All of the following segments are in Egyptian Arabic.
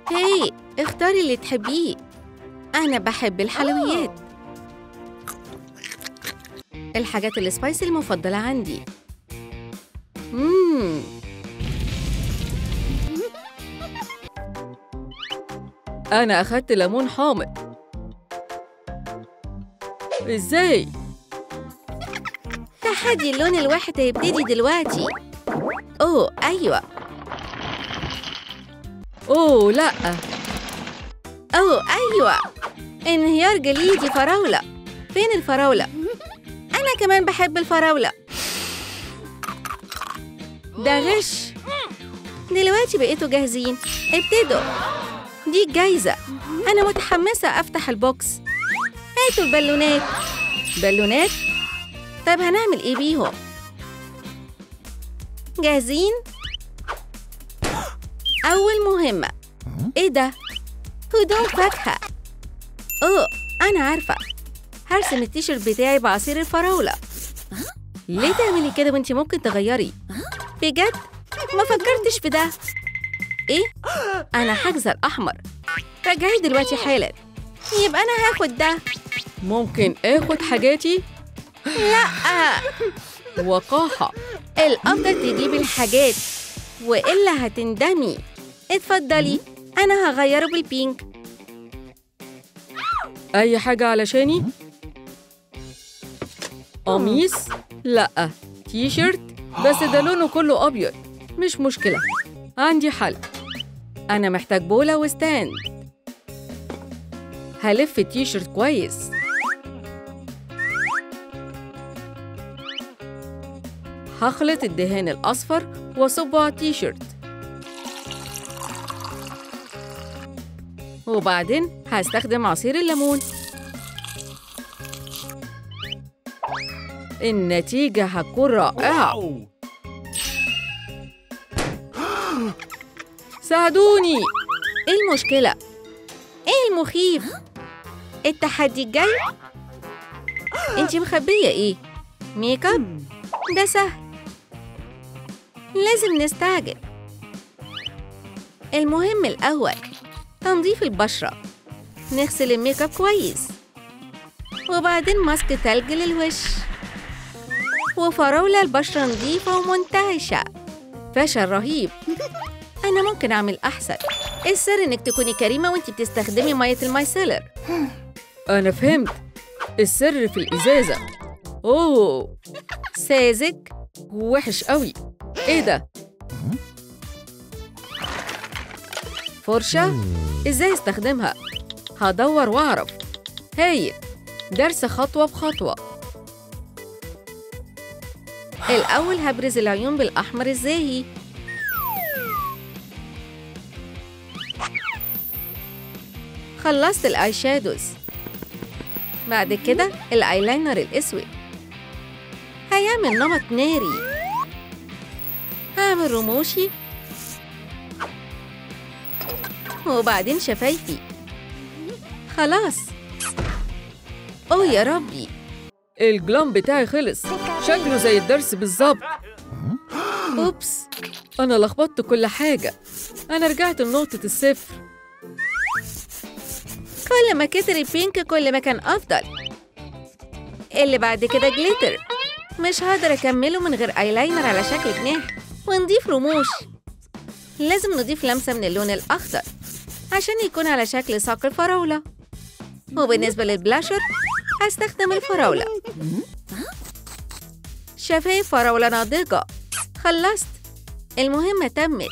هاي اختاري اللي تحبيه أنا بحب الحلويات الحاجات السبايسي المفضلة عندي مم. أنا أخدت ليمون حامض إزاي؟ تحدي اللون الواحد هيبتدي دلوقتي أوه أيوة أوه لأ أوه أيوة انهيار جليدي فراولة فين الفراولة؟ أنا كمان بحب الفراولة ده غش دلوقتي بقيتوا جاهزين ابتدوا دي الجايزة أنا متحمسة أفتح البوكس هاتوا البالونات بالونات؟ طيب هنعمل إيه بيهم؟ جاهزين؟ أول مهمة إيه ده؟ هدوم فاكهة أوه أنا عارفة هرسم التيشيرت بتاعي بعصير الفراولة ليه تعملي كده وانتي ممكن تغيري؟ بجد؟ ما فكرتش في ده إيه؟ أنا حاجزة الأحمر رجعي دلوقتي حالا يبقى أنا هاخد ده ممكن آخد حاجاتي؟ لأ وقاحة الأفضل تجيبي الحاجات وإلا هتندمي اتفضلي أنا هغيره بالبينك أي حاجة علشاني؟ قميص؟ لأ تي شيرت بس ده لونه كله أبيض مش مشكلة عندي حل أنا محتاج بولة وستاند هلف التيشيرت كويس هخلط الدهان الأصفر وأصبه على التيشيرت وبعدين هستخدم عصير الليمون النتيجة هتكون رائعة ساعدوني ايه المشكلة؟ ايه المخيف؟ التحدي الجاي؟ انتي مخبية ايه؟ ميك اب؟ ده سهل لازم نستعجل المهم الأول تنظيف البشرة نغسل الميك اب كويس وبعدين ماسك تلج للوش وفراولة البشرة نظيفة ومنتعشة فشل رهيب أنا ممكن أعمل أحسن السر إنك تكوني كريمة وإنتي بتستخدمي مية المايسيلر أنا فهمت السر في الإزازة أوه ساذج ووحش قوي إيه ده؟ فرشة؟ إزاي استخدمها؟ هدور وأعرف هايل درس خطوة بخطوة الأول هبرز العيون بالأحمر الزاهي خلصت الآي شادوز بعد كده الآيلاينر الأسود هيعمل نمط ناري هعمل رموشي وبعدين شفايفي خلاص أوه يا ربي الجلام بتاعي خلص شكله زي الدرس بالظبط أوبس أنا لخبطت كل حاجة أنا رجعت لنقطة الصفر كل ما كتر البينك كل ما كان أفضل اللي بعد كده جليتر مش هقدر أكمله من غير أيلاينر على شكل جناح ونضيف رموش لازم نضيف لمسة من اللون الأخضر عشان يكون على شكل ساق الفراولة وبالنسبة للبلاشر هستخدم الفراولة شفايف فراولة ناضجة خلصت المهمة تمت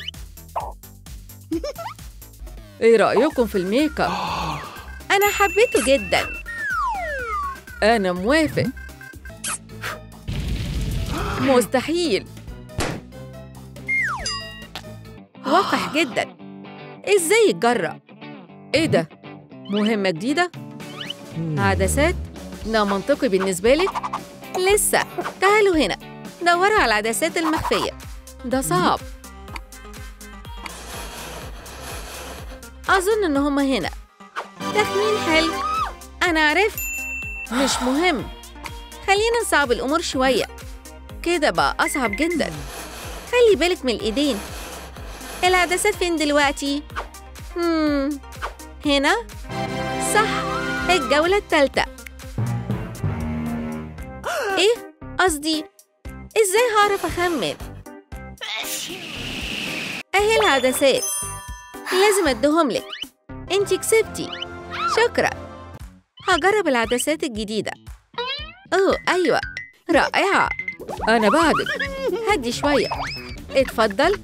ايه رأيكم في الميك اب؟ أنا حبيته جدا أنا موافق مستحيل وقح جدا ازاي يتجرأ؟ ايه ده؟ مهمة جديدة؟ عدسات؟ ده منطقي بالنسبة لك؟ لسه تعالوا هنا دوروا على العدسات المخفية ده صعب أظن إن هما هنا تخمين حلو أنا عرفت مش مهم خلينا نصعب الأمور شوية كده بقى أصعب جدا خلي بالك من الإيدين العدسات فين دلوقتي؟ مم. هنا صح الجولة التالتة ايه قصدي ازاي هعرف اخمن اهي العدسات لازم اديهم لك انتي كسبتي شكرا هجرب العدسات الجديدة اوه ايوه رائعة انا بعدك هدي شوية اتفضل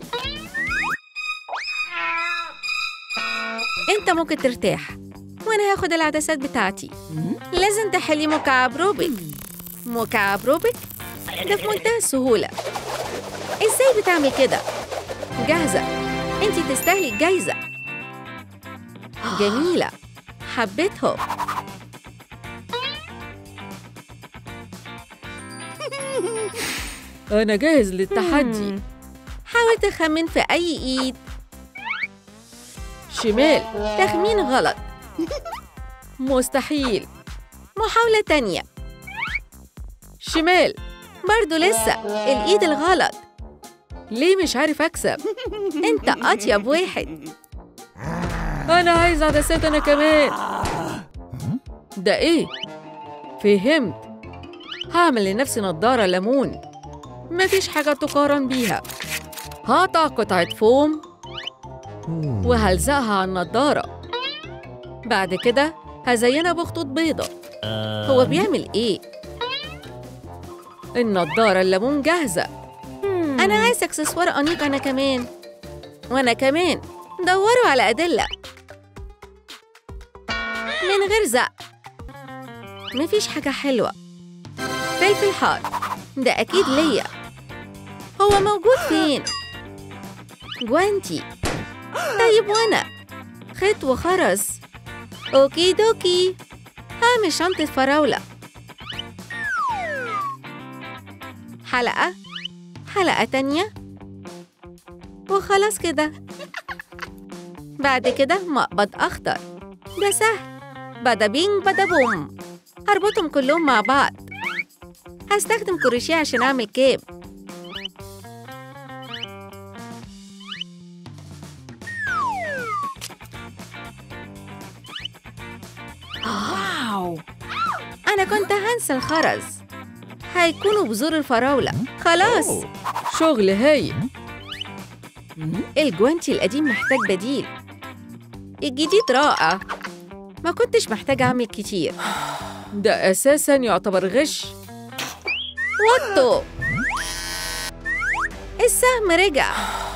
انت ممكن ترتاح وانا هاخد العدسات بتاعتي لازم تحلي مكعب روبيك مكعب روبيك ده في منتهى السهولة ازاي بتعمل كده جاهزة انتي تستاهلي الجايزة جميلة حبيتهم أنا جاهز للتحدي مم. حاول تخمن في أي إيد شمال تخمين غلط مستحيل محاولة تانية شمال برضو لسه الإيد الغلط ليه مش عارف أكسب أنت أطيب واحد أنا عايز عدسات أنا كمان ده إيه؟ فهمت هعمل لنفسي نضارة ليمون مفيش حاجة تقارن بيها هقطع قطعة فوم وهلزقها على النضارة بعد كده هزينها بخطوط بيضة هو بيعمل إيه؟ النضارة الليمون جاهزة أنا عايز إكسسوار أنيق أنا كمان وأنا كمان دوروا على أدلة من غير زق مفيش حاجة حلوة فلفل حار ده أكيد ليا هو موجود فين؟ جوانتي طيب وأنا خيط وخرز أوكي دوكي هعمل شنطة فراولة حلقة حلقة تانية وخلاص كده بعد كده مقبض أخضر ده سهل بدا بينج بدا بوم هربطهم كلهم مع بعض هستخدم كروشيه عشان أعمل كاب واو أنا كنت هنسى الخرز هيكونوا بذور الفراولة خلاص شغل هايل الجوانتي القديم محتاج بديل الجديد رائع ما كنتش محتاجة أعمل كتير ده أساساً يعتبر غش وطوا السهم رجع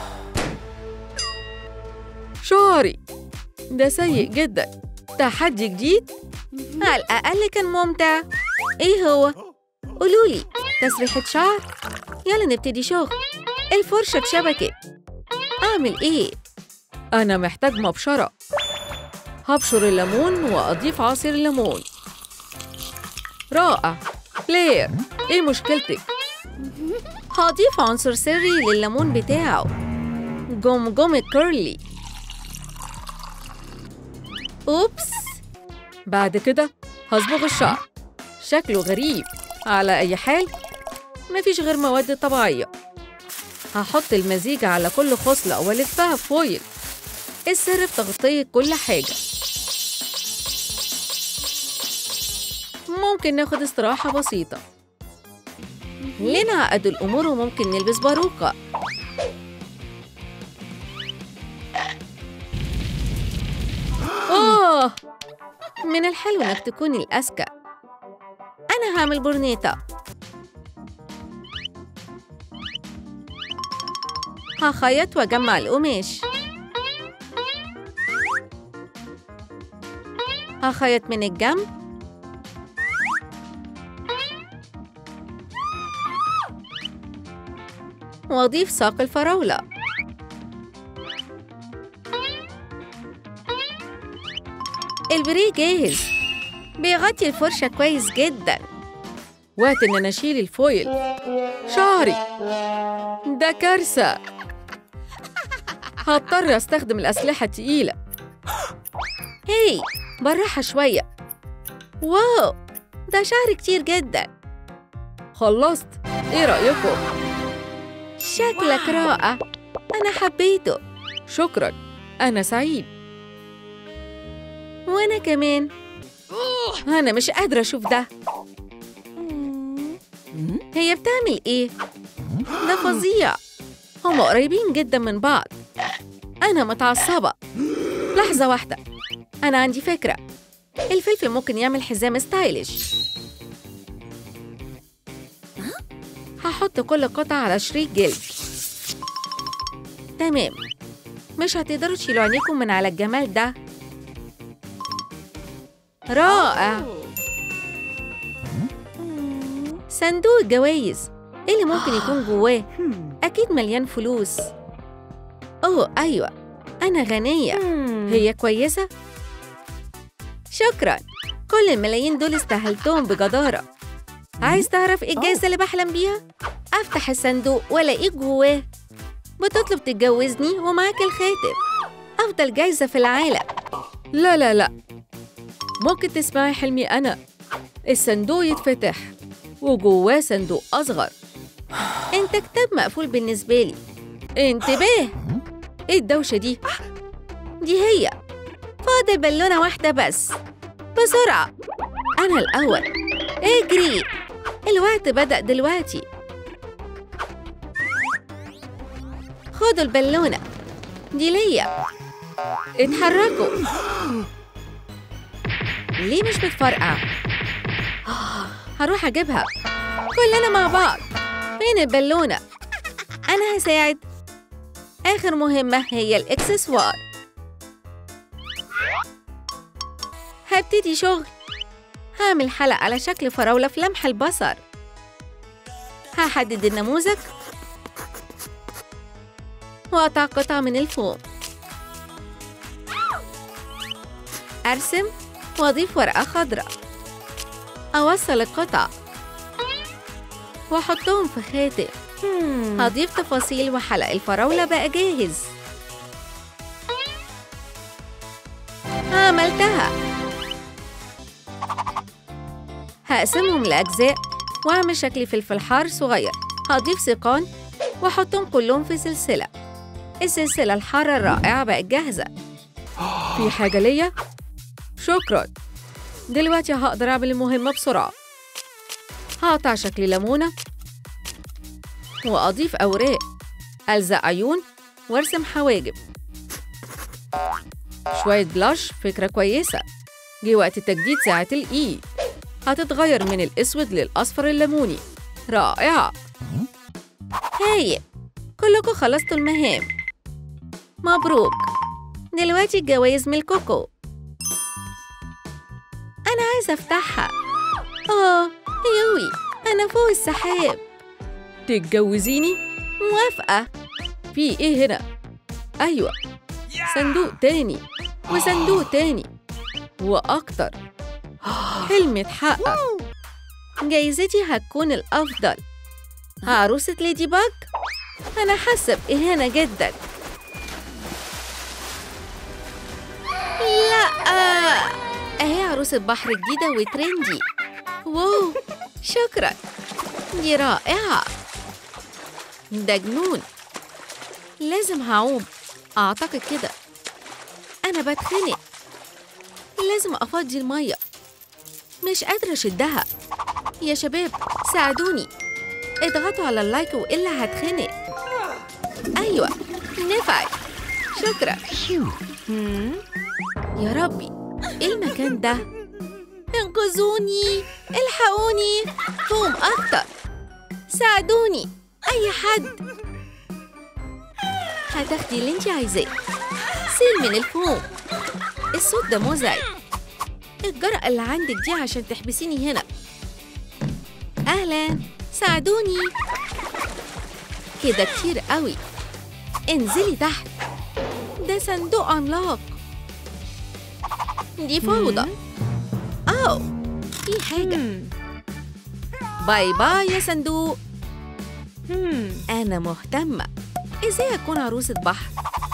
شعري ده سيء جدا تحدي جديد على الأقل كان ممتع إيه هو؟ قولولي تسريحة شعر؟ يلا نبتدي شغل الفرشة اتشبكت أعمل إيه؟ أنا محتاج مبشرة هبشر الليمون وأضيف عصير الليمون رائع بلاير إيه مشكلتك؟ هضيف عنصر سري لليمون بتاعه جمجمة كيرلي أوبس بعد كده هصبغ الشعر شكله غريب على أي حال مفيش غير مواد طبيعية هحط المزيج على كل خصلة وألفها فويل السر في تغطية كل حاجة ممكن ناخد استراحة بسيطة ليه نعقد الأمور وممكن نلبس باروكة آه من الحلو إنك تكوني الأذكى أنا هعمل برنيطة هخيط وأجمع القماش هخيط من الجنب وأضيف ساق الفراولة البري جاهز بيغطي الفرشة كويس جدا وقت إن أنا أشيل الفويل شعري ده كارثة هضطر أستخدم الأسلحة التقيلة هي بالراحة شوية واو ده شعر كتير جدا خلصت إيه رأيكم؟ شكلك رائع أنا حبيته شكرا أنا سعيد وأنا كمان أنا مش قادرة أشوف ده هي بتعمل إيه؟ ده فظيع هما قريبين جدا من بعض أنا متعصبة لحظة واحدة أنا عندي فكرة الفلفل ممكن يعمل حزام ستايلش هحط كل قطعة على شريك جلد تمام مش هتقدروا تشيلوا عينيكم من على الجمال ده رائع صندوق الجوايز ايه اللي ممكن يكون جواه اكيد مليان فلوس اوه ايوه انا غنيه هي كويسه شكرا كل الملايين دول استاهلتهم بجداره عايز تعرف ايه الجايزه اللي بحلم بيها افتح الصندوق والاقيه جواه بتطلب تتجوزني ومعاك الخاتم افضل جايزه في العالم لا لا لا ممكن تسمعي حلمي أنا الصندوق يتفتح وجواه صندوق أصغر انت كتاب مقفول بالنسبه لي انتباه إيه الدوشة دي؟ دي هي فاضل بالونة واحدة بس بسرعة أنا الأول اجري الوقت بدأ دلوقتي خدوا البالونة دي ليا اتحركوا ليه مش بتفرقع؟ هروح أجيبها كلنا مع بعض فين البالونة؟ أنا هساعد آخر مهمة هي الإكسسوار هبتدي شغل هعمل حلقة على شكل فراولة في لمح البصر هحدد النموذج وأقطع قطعة من الفوم أرسم وأضيف ورقة خضراء أوصل القطع وأحطهم في خاتم هضيف تفاصيل وحلق الفراولة بقى جاهز عملتها هقسمهم لأجزاء وأعمل شكل فلفل حار صغير هضيف سيقان وأحطهم كلهم في سلسلة السلسلة الحارة الرائعة بقت جاهزة في حاجة ليا؟ شكرا دلوقتي هقدر أعمل المهمة بسرعة هقطع شكل ليمونة وأضيف أوراق ألزق عيون وأرسم حواجب شوية بلاش فكرة كويسة جه وقت تجديد ساعة الإي هتتغير من الأسود للأصفر الليموني رائعة هايل كلكم خلصتوا المهام مبروك دلوقتي الجوايز ملككم أنا عايزة أفتحها آه يوي أنا فوق السحاب تتجوزيني؟ موافقة في إيه هنا؟ أيوة صندوق تاني وصندوق تاني وأكتر حلمي اتحقق جايزتي هتكون الأفضل عروسة ليدي باج أنا حاسة بإهانة جدا لا أهي عروسة بحر جديدة وترندي واو شكرا دي رائعة ده جنون لازم هعوم أعتقد كده أنا بتخنق لازم أفضي المية مش قادرة أشدها يا شباب ساعدوني اضغطوا على اللايك وإلا هتخنق أيوة نفعت شكرا يا ربي إيه المكان ده؟ انقذوني الحقوني فوم أكتر ساعدوني أي حد هتاخدي اللي انت عايزاه سيل من الفوم الصوت ده مزعج الجرأة اللي عندك دي عشان تحبسيني هنا أهلا ساعدوني كده كتير قوي انزلي تحت ده صندوق عملاق دي فوضى أو في حاجة باي باي يا صندوق أنا مهتمة إزاي أكون عروسة بحر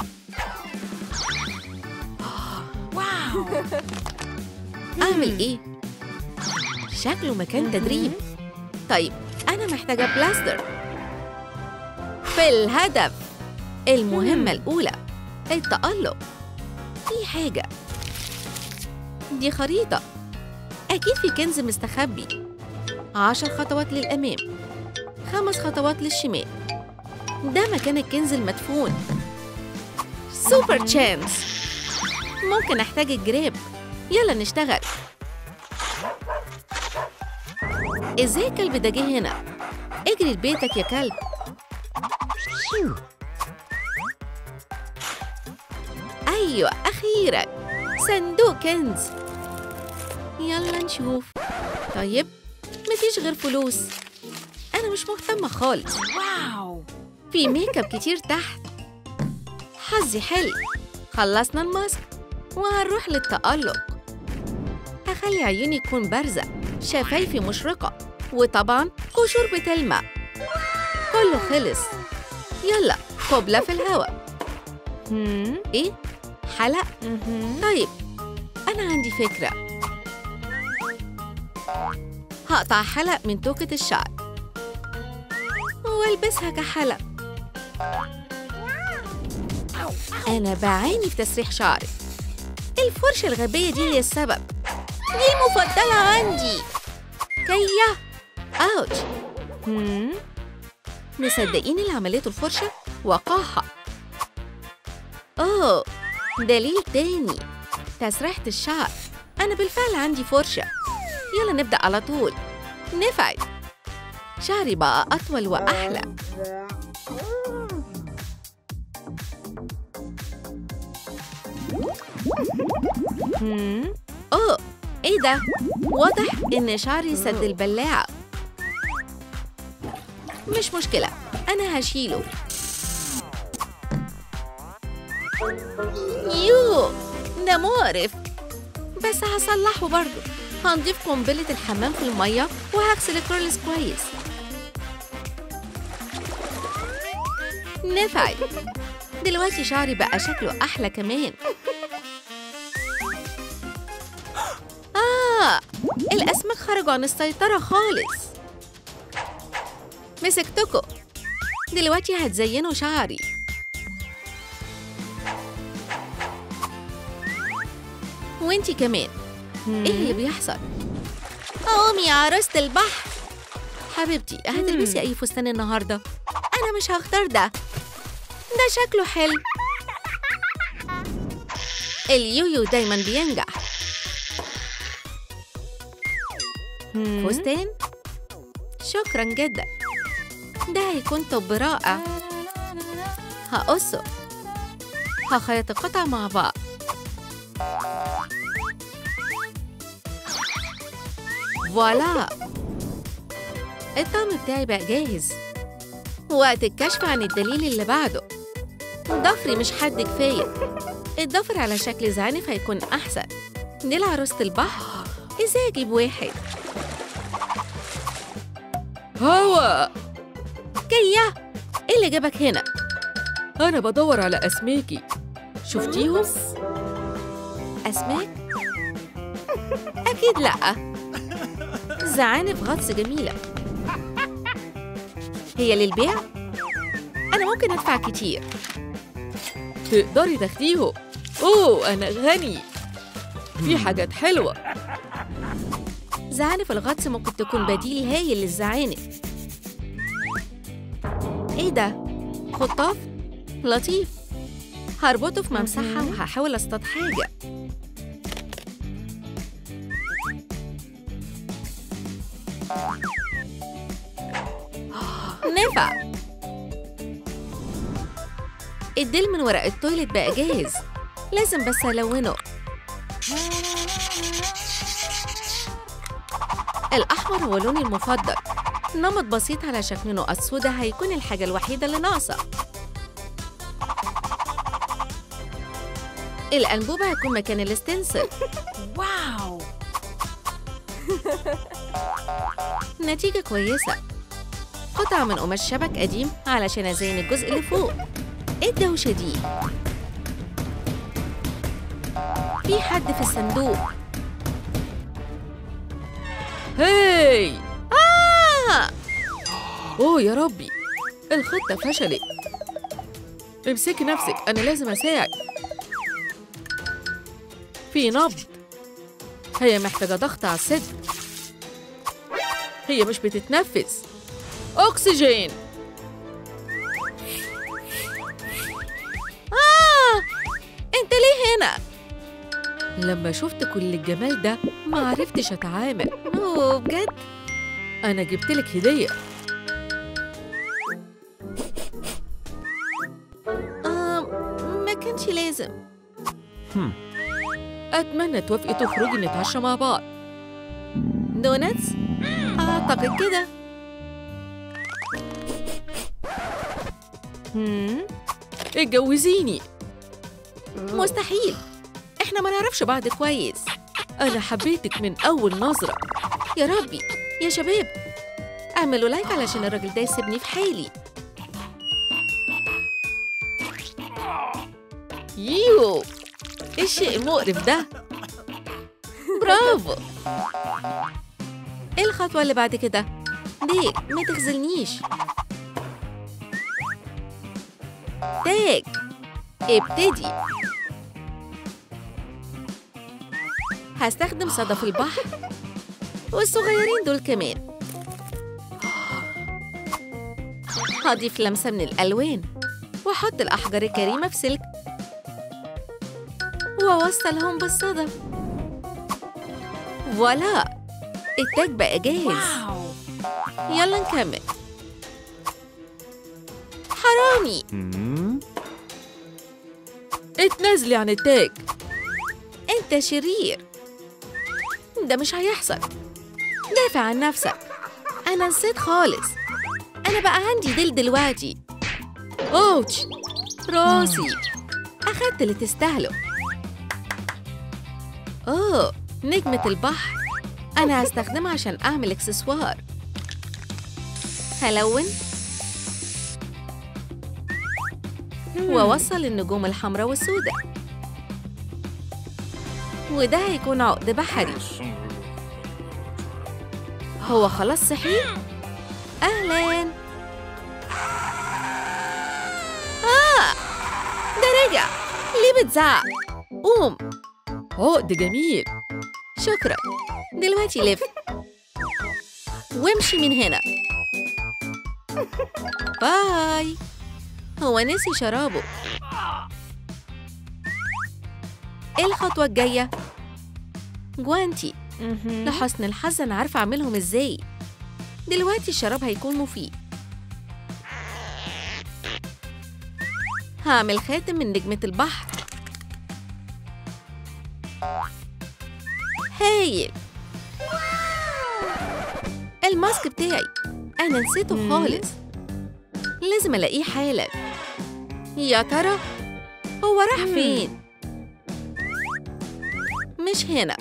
واو أعمل إيه؟ شكله مكان تدريب طيب أنا محتاجة بلاستر في الهدف المهمة الأولى التألق في حاجة دي خريطة أكيد في كنز مستخبي عشر خطوات للأمام خمس خطوات للشمال ده مكان الكنز المدفون سوبر تشانس ممكن أحتاج الجراب يلا نشتغل ازاي الكلب ده جه هنا اجري لبيتك يا كلب ايوه اخيرا صندوق كنز يلا نشوف طيب مفيش غير فلوس انا مش مهتمه خالص واو في ميك اب كتير تحت حظي حلو خلصنا الماسك وهنروح للتألق هخلي عيوني تكون بارزة شفايفي مشرقة وطبعا قشور بتلمع كله خلص يلا قبلة في الهواء هم ايه؟ حلق؟ مهم. طيب أنا عندي فكرة هقطع حلق من توكة الشعر والبسها كحلق أنا بعاني في تسريح شعري الفرشة الغبية دي هي السبب دي المفضلة عندي كيا أوتش هم مصدقين اللي عملته الفرشة وقاحة أوه دليل تاني تسريحة الشعر أنا بالفعل عندي فرشة يلا نبدأ على طول نفعت شعري بقى أطول وأحلى هم أوه إيه ده؟ واضح إن شعري سد البلاعة مش مشكلة أنا هشيله يو ده مقرف بس هصلحه برضه هنضيف قنبلة الحمام في المية وهغسل الكرولز كويس نفعت دلوقتي شعري بقى شكله أحلى كمان آه الأسماك خرجوا عن السيطرة خالص مسكتكوا دلوقتي هتزينوا شعري وانتي كمان ايه اللي بيحصل؟ قومي يا عروسة البحر حبيبتي هتلبسي اي فستان النهارده؟ انا مش هختار ده ده شكله حلو اليويو دايما بينجح هم فستان شكرا جدا ده هيكون طب رائع هقصه هخيط القطع مع بعض فوالا الطقم بتاعي بقى جاهز وقت الكشف عن الدليل اللي بعده ضفري مش حد كفاية الضفر على شكل زعنف هيكون أحسن دي العروسة البحر ازاي اجيب واحد هوا كيا ايه اللي جابك هنا أنا بدور على أسماكي شفتيهم؟ اسماك اكيد لا زعانف غطس جميله هي للبيع انا ممكن ادفع كتير تقدري تاخديهم أوه أنا غني في حاجات حلوة زعانف الغطس ممكن تكون بديل هايل للزعانف ايه ده خطاف لطيف هربطه في ممسحة وهحاول اصطاد حاجة نفع الديل من ورق التويلت بقى جاهز لازم بس ألونه الأحمر هو لوني المفضل نمط بسيط على شكل نقط سودا هيكون الحاجة الوحيدة اللي ناقصة الأنبوبة هيكون مكان الستنسل واو نتيجة كويسة قطعة من قماش شبك قديم علشان أزين الجزء اللي فوق إيه الدوشة دي؟ في حد في الصندوق هاي آه! أوه يا ربي الخطة فشلت امسكي نفسك أنا لازم أساعد في نبض هي محتاجة ضغط على الصدر هي مش بتتنفس أكسجين آه أنت ليه هنا؟ لما شفت كل الجمال ده ما عرفتش أتعامل أوه بجد؟ أنا جبتلك هدية آه ما كانش لازم أتمنى توافقي تخرجي نتعشى مع بعض دونتس؟ أعتقد كده هم؟ اتجوزيني مستحيل احنا ما نعرفش بعض كويس أنا حبيتك من أول نظرة يا ربي يا شباب اعملوا لايك علشان الراجل ده يسيبني في حالي يو إيه الشيء المقرف ده برافو ايه الخطوة اللي بعد كده؟ ليه ما تخزلنيش تاج ابتدي هستخدم صدف البحر والصغيرين دول كمان هضيف لمسة من الألوان وأحط الأحجار الكريمة في سلك وأوصلهم بالصدف فوالا التاج بقى جاهز يلا نكمل حرامي اتنازلي عن التاج انت شرير ده مش هيحصل دافع عن نفسك انا نسيت خالص انا بقى عندي ديل دلوقتي اوتش راسي اخدت اللي تستاهله اوه نجمة البحر انا هستخدمها عشان اعمل اكسسوار هلون واوصل النجوم الحمراء والسوداء وده هيكون عقد بحري هو خلاص صحي اهلا اه ده رجع ليه بتزعق قوم عقد جميل شكرا دلوقتي لف وامشي من هنا باي هو نسي شرابه ايه الخطوة الجاية؟ جوانتي لحسن الحظ انا عارفة اعملهم ازاي دلوقتي الشراب هيكون مفيد هعمل خاتم من نجمة البحر هايل الماسك بتاعي أنا نسيته خالص لازم ألاقيه حالا يا ترى هو راح فين؟ مش هنا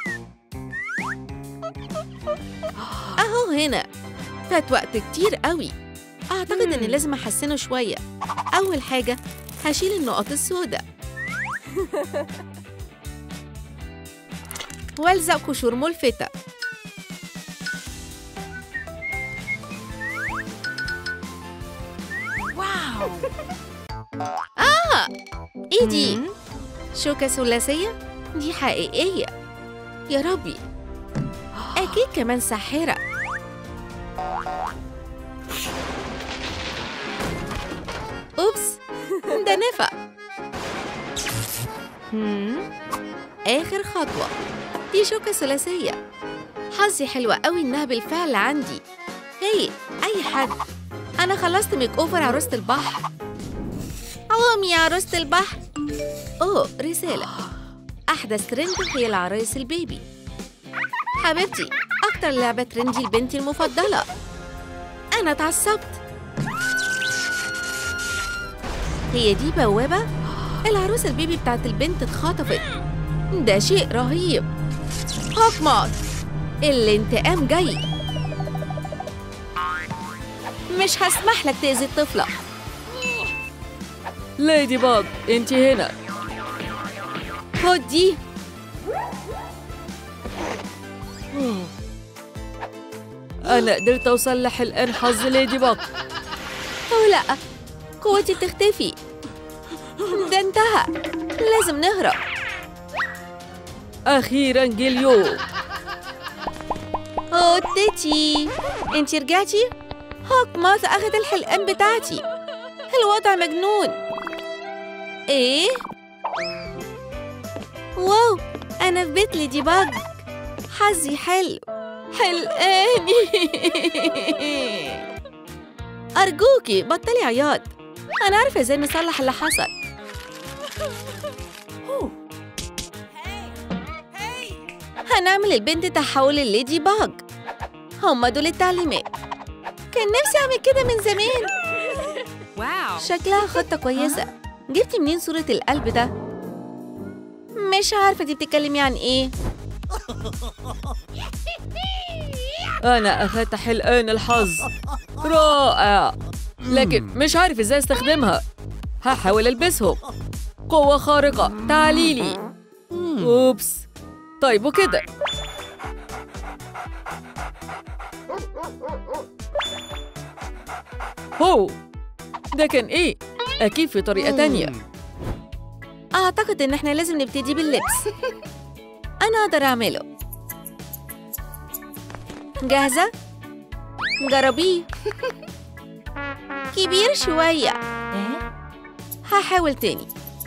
أهو هنا فات وقت كتير قوي أعتقد إني لازم أحسنه شوية أول حاجة هشيل النقط السوداء والزق قشور ملفتة واو آه إيه دي؟ شوكة ثلاثية؟ دي حقيقية يا ربي أكيد كمان ساحرة أوبس ده نفع هم؟ آخر خطوة دي شوكة ثلاثية حظي حلوة قوي إنها بالفعل عندي هي أي حد أنا خلصت ميك أوفر عروسة البحر قوم يا عروسة البحر أوه رسالة أحدث ترند هي العرايس البيبي حبيبتي أكتر لعبة ترندي لبنتي المفضلة أنا اتعصبت هي دي بوابة العروسة البيبي بتاعت البنت اتخطفت ده شيء رهيب هوكمات الانتقام جاي مش هسمح لك تأذي الطفلة ليدي باج انت هنا خد دي انا قدرت اوصل لحلقان حظ ليدي باج أو لا قوتي بتختفي ده انتهى لازم نهرب أخيرا جه اليوم أوه تيتي انتي رجعتي؟ هوك ماث أخذ الحلقان بتاعتي الوضع مجنون إيه؟ واو أنا في بيت ليدي باج حظي حلو حلقاني أرجوكي بطلي عياط أنا عارفة إزاي نصلح اللي حصل هنعمل البنت تحول الليدي باج هما دول التعليمات كان نفسي أعمل كده من زمان واو شكلها خطة كويسة جبتي منين صورة القلب ده؟ مش عارفة دي بتتكلمي عن إيه أنا أخدت حلقان الحظ رائع لكن مش عارف إزاي استخدمها هحاول ألبسهم قوة خارقة تعالي لي أوبس طيب وكده هو ده كان إيه؟ أكيد في طريقة تانية أعتقد إن إحنا لازم نبتدي باللبس أنا أقدر أعمله جاهزة؟ جربيه كبير شوية هحاول تاني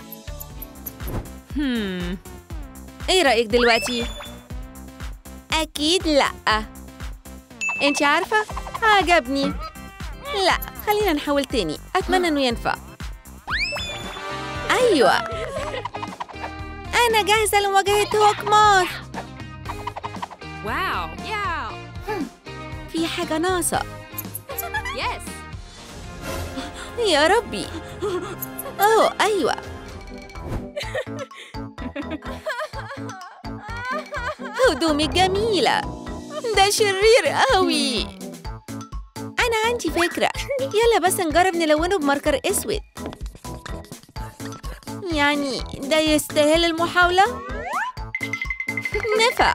Hmm. إيه رأيك دلوقتي؟ أكيد لأ أنت عارفة؟ عجبني لا خلينا نحاول تاني أتمنى إنه ينفع أيوة أنا جاهزة لمواجهة هوك ماث Wow. Yeah. في حاجة ناقصة Yes. يا ربي أوه أيوة هدومي جميلة ده شرير قوي أنا عندي فكرة يلا بس نجرب نلونه بماركر أسود يعني ده يستاهل المحاولة؟ نفع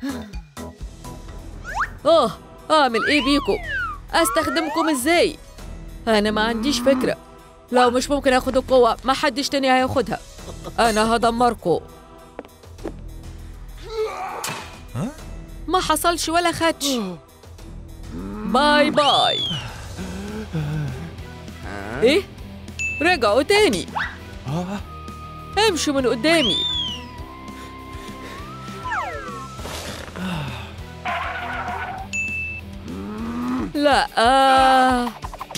آه أعمل إيه بيكم؟ أستخدمكم إزاي؟ أنا ما عنديش فكرة لو مش ممكن آخد القوة ما حدش تاني هياخدها أنا هدمركم ما حصلش ولا خدش باي باي إيه؟ رجعوا تاني امشوا من قدامي لا آه.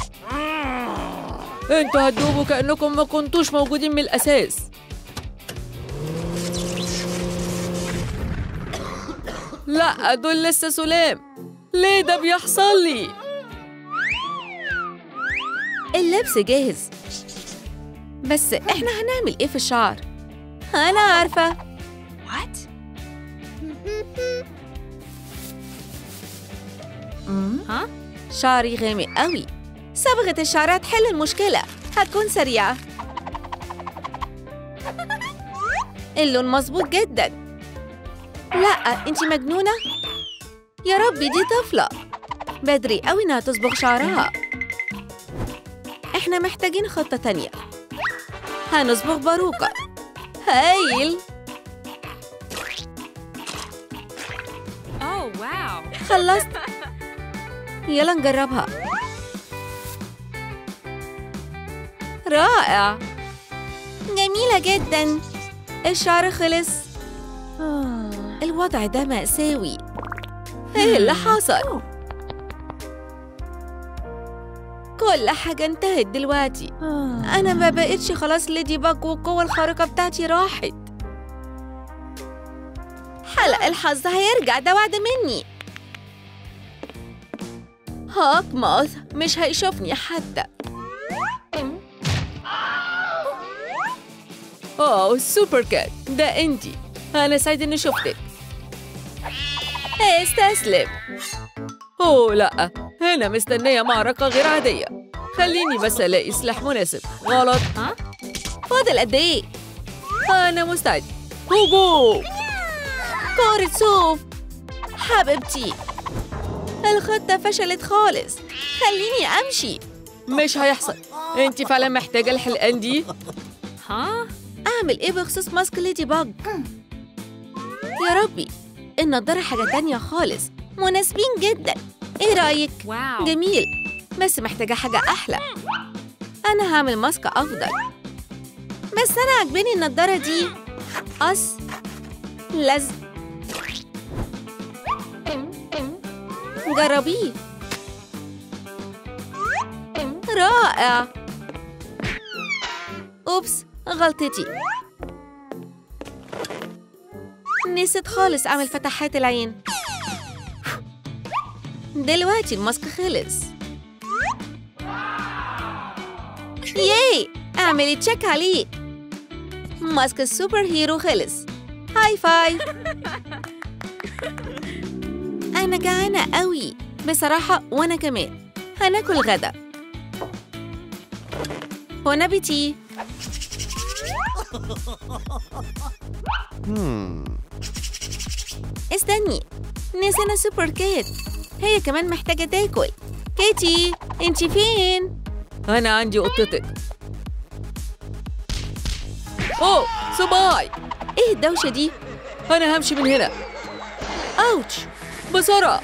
انتوا هتدوبوا كأنكم ما كنتوش موجودين من الأساس لا دول لسه سلام ليه ده بيحصل لي اللبس جاهز بس احنا هنعمل ايه في الشعر انا عارفه What? Huh? شعري غامق قوي صبغه الشعر هتحل المشكله هتكون سريعه اللون مظبوط جدا لا انتي مجنونه يا ربي دي طفله بدري قوي انها تصبغ شعرها احنا محتاجين خطه تانية هنصبغ باروكه هايل Oh, wow. خلصت يلا نجربها رائع جميلة جدا الشعر خلص الوضع ده مأساوي ايه اللي حصل؟ كل حاجة انتهت دلوقتي أنا ما بقتش خلاص ليدي باج والقوة الخارقة بتاعتي راحت حلق الحظ هيرجع ده وعد مني هاك ماث مش هيشوفني حتى اوه سوبر كات ده انتي انا سعيد اني شفتك استسلم اوه لا هنا مستنية معركة غير عادية خليني بس الاقي سلاح مناسب غلط Huh? فاضل قد ايه؟ انا مستعد هوجو كورة صوف حبيبتي الخطة فشلت خالص خليني أمشي مش هيحصل انتي فعلا محتاجة الحلقان دي Huh? أعمل إيه بخصوص ماسك ليدي باج؟ يا ربي النضارة حاجة تانية خالص مناسبين جدا ايه رأيك؟ Wow. جميل بس محتاجة حاجة أحلى أنا هعمل ماسك أفضل بس أنا عجباني النضارة دي قص لزق جربيه رائع أوبس غلطتي نسيت خالص أعمل فتحات العين دلوقتي الماسك خلص ياي اعملي تشيك عليه ماسك السوبر هيرو خلص هاي فايف انا جعانه قوي بصراحه وانا كمان هناكل غدا بون ابيتي استني نسينا سوبر كيت هي كمان محتاجة تاكل كيتي انتي فين؟ أنا عندي قطتك أوه صباعي ايه الدوشة دي؟ أنا همشي من هنا اوتش بسرعة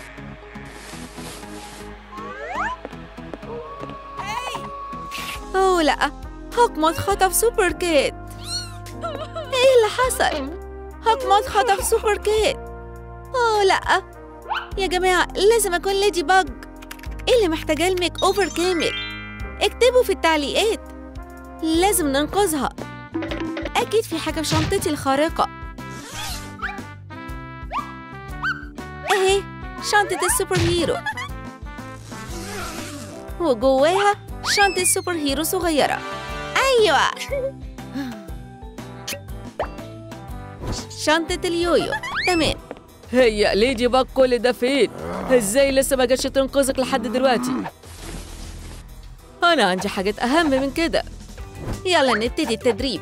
اوه لا هوكموت خطف سوبر كيت ايه اللي حصل؟ هوكموت خطف سوبر كيت اوه لا يا جماعة لازم اكون ليدي باج ايه اللي محتاجاه الميك اوفر كامل اكتبوا في التعليقات لازم ننقذها اكيد في حاجة في شنطتي الخارقة اهي شنطة السوبر هيرو وجواها شنطة سوبر هيرو صغيرة أيوة شنطة اليويو تمام هي ليدي باك كل ده فين؟ ازاي لسه ما جاتش تنقذك لحد دلوقتي؟ أنا عندي حاجات أهم من كده يلا نبتدي التدريب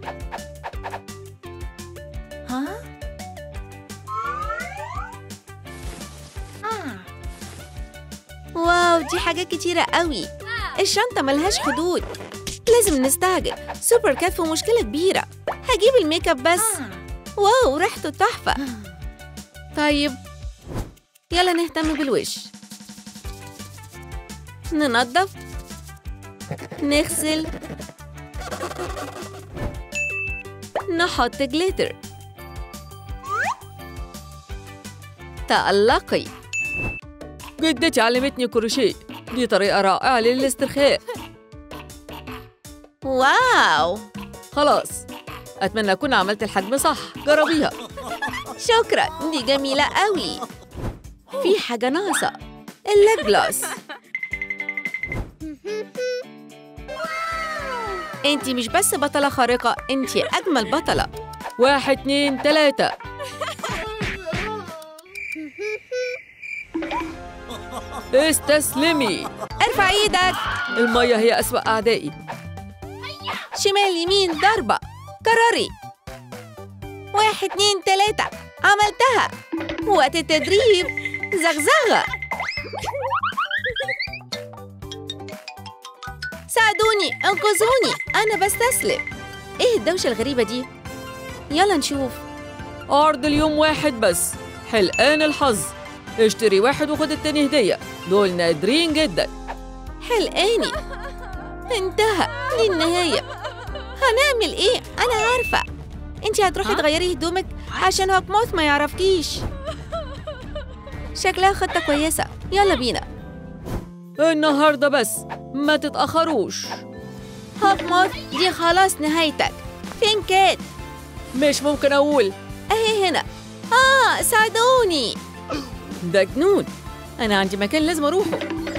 واو دي حاجات كتيرة قوي الشنطة ملهاش حدود لازم نستعجل سوبر كات في مشكلة كبيرة هجيب الميك اب بس واو ريحته تحفة طيب يلا نهتم بالوش ننظف نغسل نحط جليتر تألقي جدتي علمتني كروشيه دي طريقة رائعة للاسترخاء واو خلاص أتمنى أكون عملت الحجم صح جربيها شكرا دي جميلة قوي في حاجة ناقصة الليب جلوس انتي مش بس بطلة خارقة انتي أجمل بطلة واحد اتنين تلاتة استسلمي ارفع ايدك المية هي أسوأ أعدائي شمال يمين ضربة قرري واحد اتنين تلاتة عملتها وقت التدريب زغزغة ساعدوني انقذوني أنا بستسلم ايه الدوشة الغريبة دي؟ يلا نشوف عرض اليوم واحد بس حلقان الحظ اشتري واحد وخد التاني هدية دول نادرين جدا حلقاني انتهى دي النهاية هنعمل ايه؟ أنا عارفة انتي هتروحي تغيري هدومك عشان هوكموث ما يعرفكيش شكلها خطة كويسة يلا بينا النهاردة بس ما تتأخروش هوكموث دي خلاص نهايتك فين كات؟ مش ممكن أقول اهي هنا اه ساعدوني ده جنون أنا عندي مكان لازم أروحه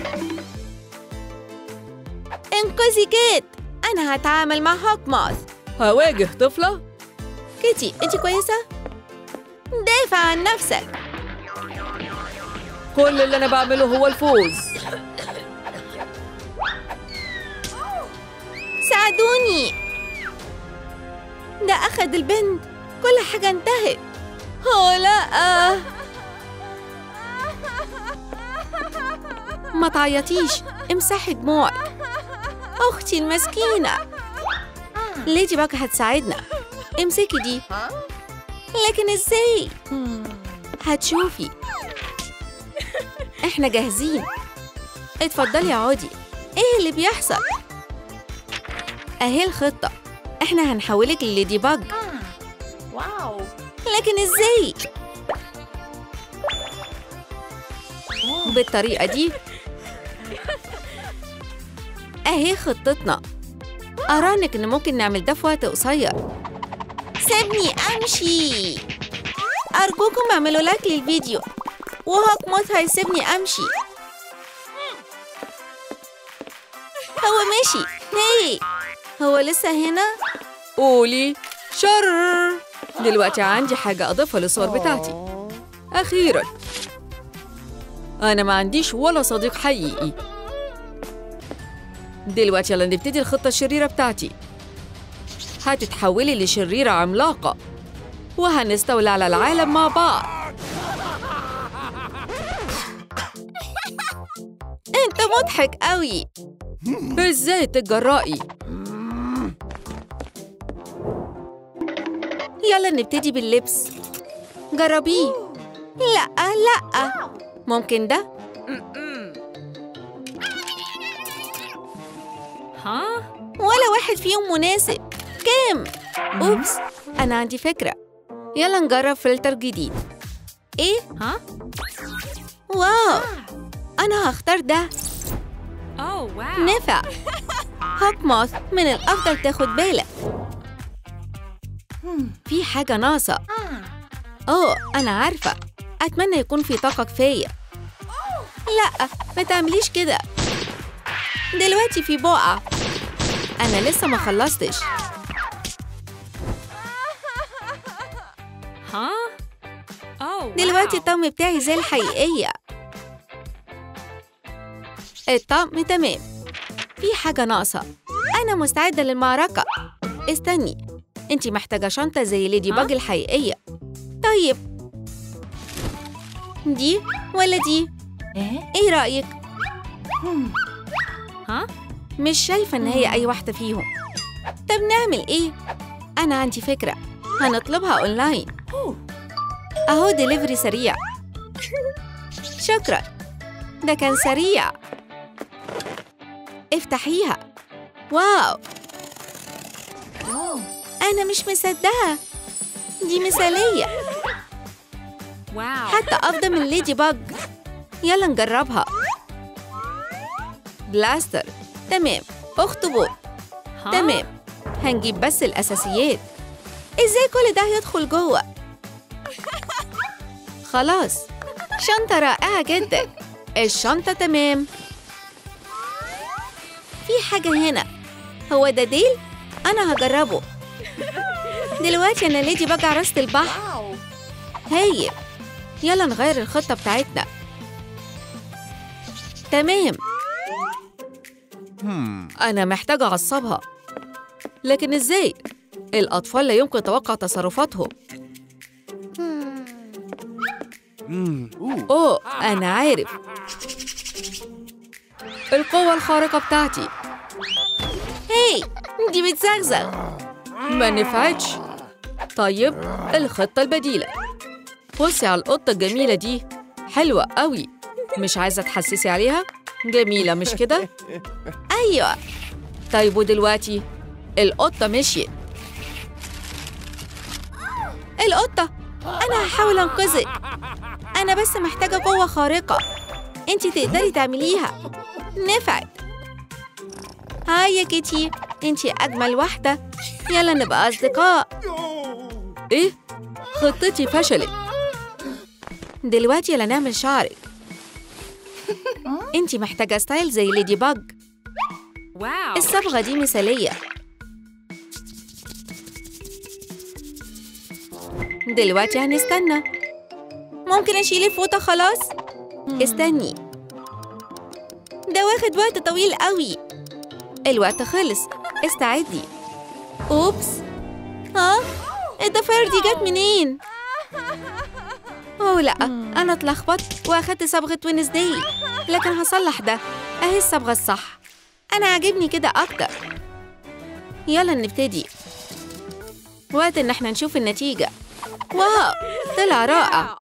انقذي كات أنا هتعامل مع هوكموث هواجه طفلة كيتي انتي كويسة؟ دافع عن نفسك كل اللي أنا بعمله هو الفوز ساعدوني ده أخد البنت كل حاجة انتهت هو لا ما تعيطيش امسحي دموعك أختي المسكينة ليدي باك هتساعدنا امسكي دي لكن ازاي؟ هتشوفي احنا جاهزين اتفضلي اقعدي ايه اللي بيحصل؟ اهي الخطة احنا هنحولك لليدي باج Wow. لكن ازاي؟ بالطريقة دي اهي خطتنا أرانك إن ممكن نعمل ده في وقت قصير سيبني أمشي أرجوكم اعملوا لايك للفيديو وهوك موت هيسيبني أمشي هو مشي هي هو لسه هنا قولي شر دلوقتي عندي حاجة أضيفها للصور بتاعتي أخيرا أنا ما عنديش ولا صديق حقيقي دلوقتي يلا نبتدي الخطة الشريرة بتاعتي هتتحولي لشريرة عملاقة وهنستولي على العالم مع بعض أنت مضحك قوي ازاي تتجرأي يلا نبتدي باللبس جربيه لا لا ممكن ده Huh? ولا واحد فيهم مناسب كام أوبس أنا عندي فكرة يلا نجرب فلتر جديد إيه؟ Huh? واو أنا هختار ده Oh, wow. نفع هوك موث من الأفضل تاخد بالك في حاجة ناقصة أوه أنا عارفة أتمنى يكون في طاقة كفاية لا ما تعمليش كده دلوقتي في بقعة أنا لسه ما خلصتش Huh? Oh, دلوقتي wow. الطقم بتاعي زي الحقيقية الطقم تمام في حاجة ناقصة أنا مستعدة للمعركة استني أنتي محتاجة شنطة زي ليدي ها؟ باج الحقيقية طيب دي ولا دي؟ إيه رأيك؟ Huh? مش شايفة إن هي أي واحدة فيهم طب نعمل إيه؟ أنا عندي فكرة هنطلبها أونلاين أهو ديليفري سريع شكرا ده كان سريع افتحيها واو أنا مش مصدقة دي مثالية Wow. حتى أفضل من ليدي باج يلا نجربها بلاستر تمام أخطبوط Huh? تمام هنجيب بس الأساسيات إزاي كل ده هيدخل جوه؟ خلاص شنطة رائعة جدا الشنطة تمام في حاجة هنا هو ده ديل؟ أنا هجربه دلوقتي أنا ليدي باج عروسة البحر هايل يلا نغير الخطة بتاعتنا تمام أنا محتاجة أعصبها لكن إزاي؟ الأطفال لا يمكن توقع تصرفاتهم أوه أنا عارف القوة الخارقة بتاعتي هاي دي بتزغزغ ما نفعتش طيب الخطة البديلة بصي على القطة الجميلة دي حلوة قوي مش عايزة تحسسي عليها؟ جميلة مش كده؟ أيوة طيب ودلوقتي القطة مشيت القطة أنا هحاول أنقذك أنا بس محتاجة قوة خارقة أنتي تقدري تعمليها نفعت هاي يا كيتي أنتي أجمل واحدة يلا نبقى أصدقاء إيه؟ خطتي فشلت دلوقتي يلا نعمل شعرك أنتي محتاجة ستايل زي ليدي باج Wow. الصبغة دي مثالية دلوقتي هنستنى ممكن أشيل الفوطة خلاص؟ استني ده واخد وقت طويل قوي الوقت خلص استعدي أوبس ها؟ الضفاير دي جت منين؟ أوه لأ أنا اتلخبطت وأخدت صبغة وينزداي لكن هصلح ده أهي الصبغة الصح أنا عاجبني كده أكتر يلا نبتدي وقت إن احنا نشوف النتيجة واو طلع رائع